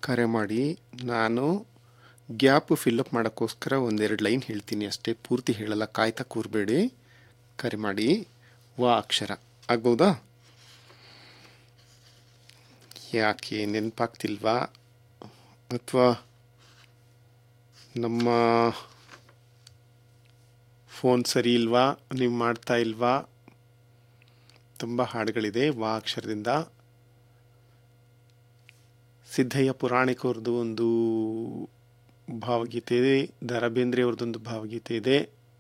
ಕರೆ ಮಾಡಿ ನಾನು ಗ್ಯಾಪ್ ಫಿಲ್ಲಪ್ ಮಾಡೋಕ್ಕೋಸ್ಕರ ಒಂದೆರಡು ಲೈನ್ ಹೇಳ್ತೀನಿ ಅಷ್ಟೇ ಪೂರ್ತಿ ಹೇಳಲ್ಲ ಕಾಯ್ತಾ ಕೂರಬೇಡಿ ಕರೆ ಮಾಡಿ ವಾ ಅಕ್ಷರ ಆಗ್ಬೋದಾ ಯಾಕೆ ನೆನಪಾಗ್ತಿಲ್ವಾ ಅಥವಾ ನಮ್ಮ ಫೋನ್ ಸರಿ ಇಲ್ವಾ ನೀವು ಮಾಡ್ತಾ ಇಲ್ವಾ ತುಂಬ ಹಾಡುಗಳಿದೆ ವಾ ಅಕ್ಷರದಿಂದ ಸಿದ್ದಯ್ಯ ಪುರಾಣಿಕ ಅವ್ರದ್ದು ಒಂದು ಭಾವಗೀತೆ ಇದೆ ದ ರಾ ಬೇಂದ್ರೆ ಅವ್ರದ್ದೊಂದು ಭಾವಗೀತೆ ಇದೆ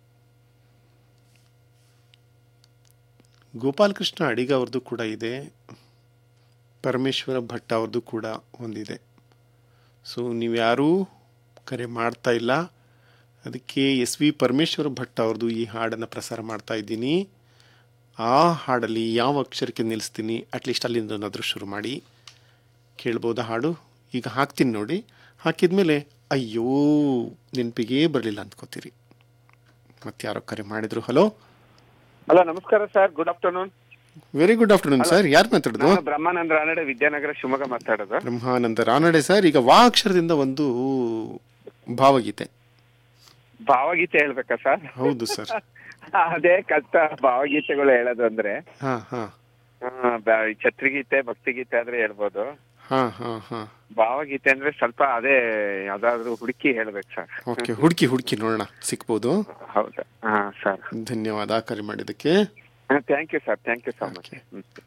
ಗೋಪಾಲಕೃಷ್ಣ ಅಡಿಗ ಅವ್ರದ್ದು ಕೂಡ ಇದೆ ಪರಮೇಶ್ವರ ಭಟ್ ಅವ್ರದ್ದು ಕೂಡ ಒಂದಿದೆ ಸೊ ನೀವು ಯಾರೂ ಕರೆ ಮಾಡ್ತಾ ಇಲ್ಲ ಅದಕ್ಕೆ ಎಸ್ ವಿ ಪರಮೇಶ್ವರ ಭಟ್ ಅವ್ರದ್ದು ಈ ಹಾಡನ್ನು ಪ್ರಸಾರ ಮಾಡ್ತಾ ಇದ್ದೀನಿ ಆ ಹಾಡಲ್ಲಿ ಯಾವ ಅಕ್ಷರಕ್ಕೆ ನಿಲ್ಲಿಸ್ತೀನಿ ಅಟ್ಲೀಸ್ಟ್ ಅಲ್ಲಿಂದ ಏನಾದರೂ ಶುರು ಮಾಡಿ ಕೇಳ್ಬೋದಾ ಹಾಡು ಈಗ ಹಾಕ್ತೀನಿ ನೋಡಿ ಹಾಕಿದ್ಮೇಲೆ ಅಯ್ಯೋ ನೆನಪಿಗೆ ಬರಲಿಲ್ಲ ಅಂದ್ಕೋತೀರಿ ಮತ್ತೆ ಯಾರೋ ಕರೆ ಮಾಡಿದ್ರು ಹಲೋ ಹಲೋ ನಮಸ್ಕಾರ sir good afternoon very good afternoon sir ಯಾರು ಮಾತಾಡೋದು ನಾನು ಬ್ರಹ್ಮಾನಂದ ರಾನಡೆ ವಿದ್ಯಾನಗರ ಶಿವಮೊಗ್ಗ ಮಾತಾಡೋದು ಬ್ರಹ್ಮಾನಂದ ರಾನಡೆ ಸರ್ ಈಗ ವಾ ಅಕ್ಷರದಿಂದ ಒಂದು ಭಾವಗೀತೆ ಭಾವಗೀತೆ ಹೇಳ್ಬೇಕಾ ಸರ್ ಹೌದು ಸರ್ ಅದೇ ಕಷ್ಟ ಭಾವಗೀತೆಗಳು ಹೇಳೋದು ಅಂದ್ರೆ ಹಾ ಹಾ ಆ, ಬ- ಛತ್ರಿಗೀತೆ ಭಕ್ತಿಗೀತೆ ಆದ್ರೆ ಹೇಳ್ಬೋದು ಹಾ ಹಾ ಹಾ ಭಾವಗೀತೆ ಅಂದ್ರೆ ಸ್ವಲ್ಪ ಅದೇ ಯಾವ್ದಾದ್ರು ಹುಡುಕಿ ಹೇಳ್ಬೇಕು ಸರ್ ಓಕೆ ಹುಡುಕಿ ಹುಡುಕಿ ನೋಡೋಣ ಸಿಕ್ಬೋದು ಹೌದಾ ಹಾ ಸರ್ ಧನ್ಯವಾದ ಕರೆ ಮಾಡಿದ್ದಕ್ಕೆ thank you sir thank you so much Okay.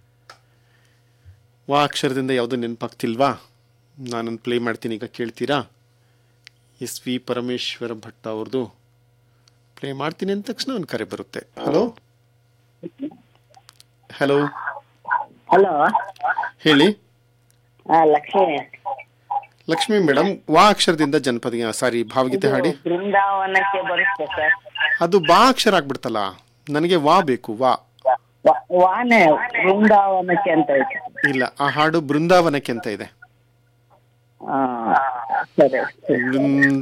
ವಾ ಅಕ್ಷರದಿಂದ ಯಾವುದೂ ನೆನಪಾಗ್ತಿಲ್ವಾ ನಾನೊಂದು ಪ್ಲೇ ಮಾಡ್ತೀನಿ ಈಗ ಕೇಳ್ತೀರಾ ಎಸ್ ವಿ ಪರಮೇಶ್ವರ ಭಟ್ ಅವ್ರದ್ದು ಪ್ಲೇ ಮಾಡ್ತೀನಿ ಅಂದ ತಕ್ಷಣ ಒಂದು ಕರೆ ಬರುತ್ತೆ ಹಲೋ ಹಲೋ ಹಲೋ ಹೇಳಿ ಲಕ್ಷ್ಮಿ ಲಕ್ಷ್ಮಿ ಮೇಡಮ್ ವಾ ಅಕ್ಷರದಿಂದ ಜನಪದ ಸಾರಿ ಭಾವಗೀತೆ ಹಾಡಿ ಬೃಂದಾವನಕ್ಕೆ ಬರುತ್ತೆ ಸರ್ ಅದು ಬಾ ಅಕ್ಷರ ಆಗ್ಬಿಡ್ತಲ್ಲ ನನಗೆ ವಾ ಬೇಕು ವಾ ವ- ವಾನೆ ಬೃಂದಾವನಕ್ಕೆ ಅಂತ ಇದೆ ಇಲ್ಲ ಆ ಹಾಡು ಬೃಂದಾವನಕ್ಕೆ ಅಂತ ಇದೆ ಆ, ಸರಿ ಸರಿ ಬೃಂದ